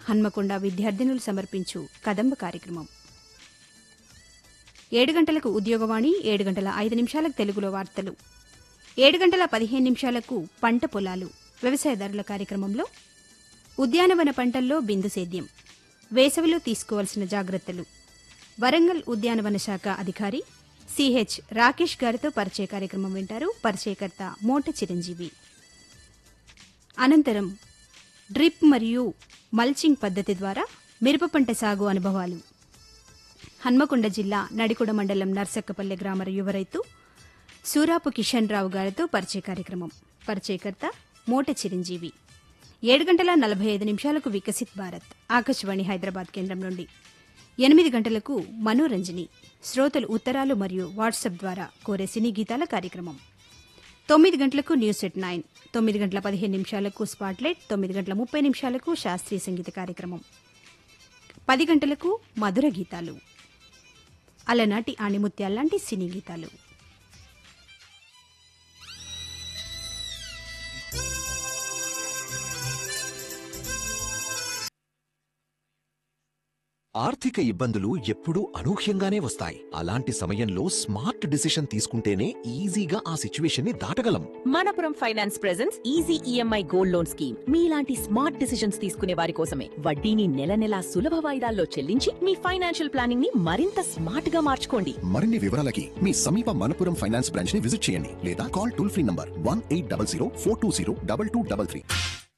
హన్మకొండ విద్యార్థినులు సమర్పించు కదంబ కార్యక్రమం ఏడు గంటలకు ఉద్యోగవాణి ఏడు గంటల ఐదు నిమిషాలకు తెలుగులో వార్తలు ఏడు గంటల పదిహేను నిమిషాలకు పంట పొలాలు వ్యవసాయదారుల కార్యక్రమంలో ఉద్యానవన పంటల్లో బిందు సేద్యం వేసవిలో తీసుకోవాల్సిన జాగ్రత్తలు వరంగల్ ఉద్యానవన శాఖ అధికారి సిహెచ్ రాకేష్ గారితో పరిచయ కార్యక్రమం వింటారు పరిచయకర్త మోట చిరంజీవి అనంతరం డ్రిప్ మరియు మల్చింగ్ పద్ధతి ద్వారా మిరప పంట సాగు అనుభవాలు హన్మకొండ జిల్లా నడికొడ మండలం నర్సక్కపల్లె గ్రామ యువ రైతు సూరాపు కిషన్ రావు గారితో పరిచయ కార్యక్రమం పరిచయకర్త మోట చిరంజీవి ఏడు గంటల నలభై ఐదు నిమిషాలకు వికసిత్ భారత్ ఆకాశవాణి హైదరాబాద్ కేంద్రం నుండి ఎనిమిది గంటలకు మనోరంజని శ్రోతలు ఉత్తరాలు మరియు వాట్సాప్ ద్వారా కోరే సినీ గీతాల కార్యక్రమం తొమ్మిది గంటలకు న్యూస్ ఎట్ నైన్ తొమ్మిది గంటల పదిహేను నిమిషాలకు స్పాట్లైట్ తొమ్మిది గంటల ముప్పై నిమిషాలకు శాస్త్రీయ సంగీత కార్యక్రమం పది గంటలకు మధుర గీతాలు అలనాటి ఆణిముత్యాల్లాంటి సినీ గీతాలు ఆర్థిక ఇబ్బందులు ఎప్పుడూ అనూహ్యంగానే వస్తాయి అలాంటి సమయంలో స్మార్ట్ డిసిషన్ తీసుకుంటేనే ఈజీగా ఆ సిచ్యువేషన్ ని దాటగలం Manappuram finance presents easy EMI gold loan scheme మీలాంటి స్మార్ట్ డిసిషన్స్ తీసుకునే వారి కోసమే వడ్డీని నెల నెలా సులభ వాయిదాల్లో చెల్లించి మీ ఫైనాన్షియల్ ప్లానింగ్ ని మరింత స్మార్ట్ గా మార్చుకోండి మరిన్ని వివరాలకి మీ సమీప మనపురం ఫైనాన్స్ బ్రాంచ్ ని విజిట్ చేయండి లేదా call toll free number one eight double zero four two zero double two double three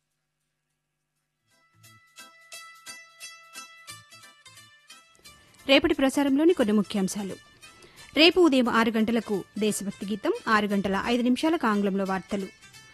రేపటి ప్రసారంలోని కొన్ని ముఖ్యాంశాలు రేపు ఉదయం ఆరు గంటలకు దేశభక్తి గీతం ఆరు గంటల ఐదు నిమిషాలకు ఆంగ్లంలో వార్తలు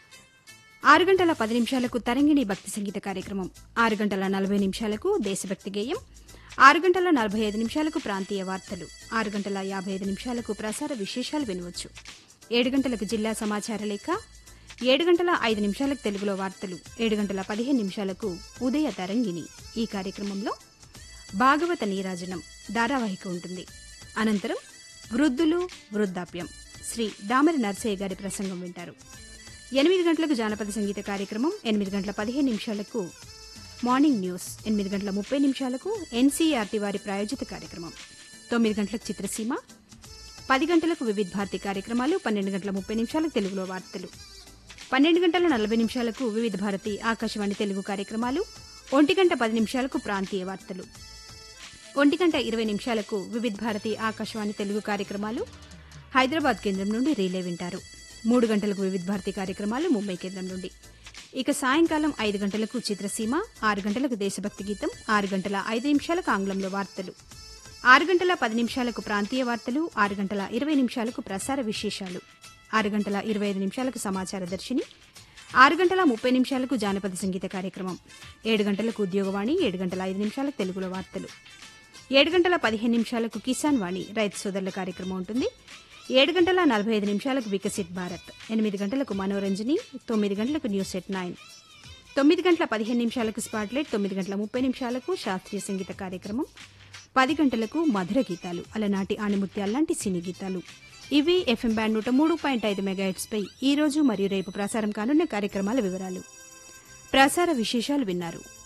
ఆరు గంటల పది నిమిషాలకు తరంగిణి భక్తి సంగీత కార్యక్రమం ఆరు గంటల నలభై నిమిషాలకు దేశభక్తి గేయం ఆరు గంటల నలభై ఐదు నిమిషాలకు ప్రాంతీయ వార్తలు ఆరు గంటల యాభై ఐదు నిమిషాలకు ప్రసార విశేషాలు వినవచ్చు ఏడు గంటలకు జిల్లా సమాచార లేఖ ఏడు గంటల ఐదు నిమిషాలకు తెలుగులో వార్తలు ఏడు గంటల పదిహేను నిమిషాలకు ఉదయ తరంగిణి ఈ కార్యక్రమంలో భాగవత నీరాజనం ధారావాహిక ఉంటుంది అనంతరం వృద్ధులు వృద్ధాప్యం శ్రీ దామరి నర్సయ్య గారి ప్రసంగం వింటారు ఎనిమిది గంటలకు జానపద సంగీత కార్యక్రమం ఎనిమిది గంటల పదిహేను నిమిషాలకు మార్నింగ్ న్యూస్ ఎనిమిది గంటల ముప్పై నిమిషాలకు ఎన్సీఆర్టీ వారి ప్రాయోజిత కార్యక్రమం తొమ్మిది గంటలకు చిత్రసీమ పది గంటలకు వివిధ భారతి కార్యక్రమాలు పన్నెండు గంటల ముప్పై నిమిషాలకు తెలుగులో వార్తలు పన్నెండు గంటల నలభై నిమిషాలకు వివిధ భారతి ఆకాశవాణి తెలుగు కార్యక్రమాలు ఒంటి గంట పది నిమిషాలకు ప్రాంతీయ వార్తలు ఒంటి గంట ఇరవై నిమిషాలకు వివిధ భారతి ఆకాశవాణి తెలుగు కార్యక్రమాలు హైదరాబాద్ కేంద్రం నుండి రీలే వింటారు మూడు గంటలకు వివిధ భారతి కార్యక్రమాలు ముంబై కేంద్రం నుండి ఇక సాయంకాలం ఐదు గంటలకు చిత్రసీమ ఆరు గంటలకు దేశభక్తి గీతం ఆరు గంటల ఐదు నిమిషాలకు ఆంగ్లంలో వార్తలు ఆరు గంటల పది నిమిషాలకు ప్రాంతీయ వార్తలు ఆరు గంటల ఇరవై నిమిషాలకు ప్రసార విశేషాలు ఆరు గంటల ఇరవై ఐదు నిమిషాలకు సమాచార దర్శిని ఆరు గంటల ముప్పై నిమిషాలకు జానపద సంగీత కార్యక్రమం ఏడు గంటలకు ఉద్యోగవాణి ఏడు గంటల ఐదు నిమిషాలకు తెలుగులో వార్తలు ఏడు గంటల పదిహేను నిమిషాలకు కిసాన్ వాణి రైతు సోదరుల కార్యక్రమం ఉంటుంది ఏడు గంటల నలభై ఐదు నిమిషాలకు వికసిత్ భారత్ ఎనిమిది గంటలకు మనోరంజని తొమ్మిది గంటలకు న్యూస్ ఎట్ నైన్ తొమ్మిది గంటల పదిహేను నిమిషాలకు స్పాట్లైట్ తొమ్మిది గంటల ముప్పై నిమిషాలకు శాస్త్రీయ సంగీత కార్యక్రమం పది గంటలకు మధుర గీతాలు అలనాటి ఆణిముత్యాల్లాంటి సినీ గీతాలు ఇవి ఎఫ్ఎం బ్యాండ్ నూట మూడు పాయింట్ ఐదు మెగాహెట్స్పై ఈ రోజు మరియు రేపు ప్రసారం కానున్న కార్యక్రమాల వివరాలు ప్రసార విశేషాలు విన్నారు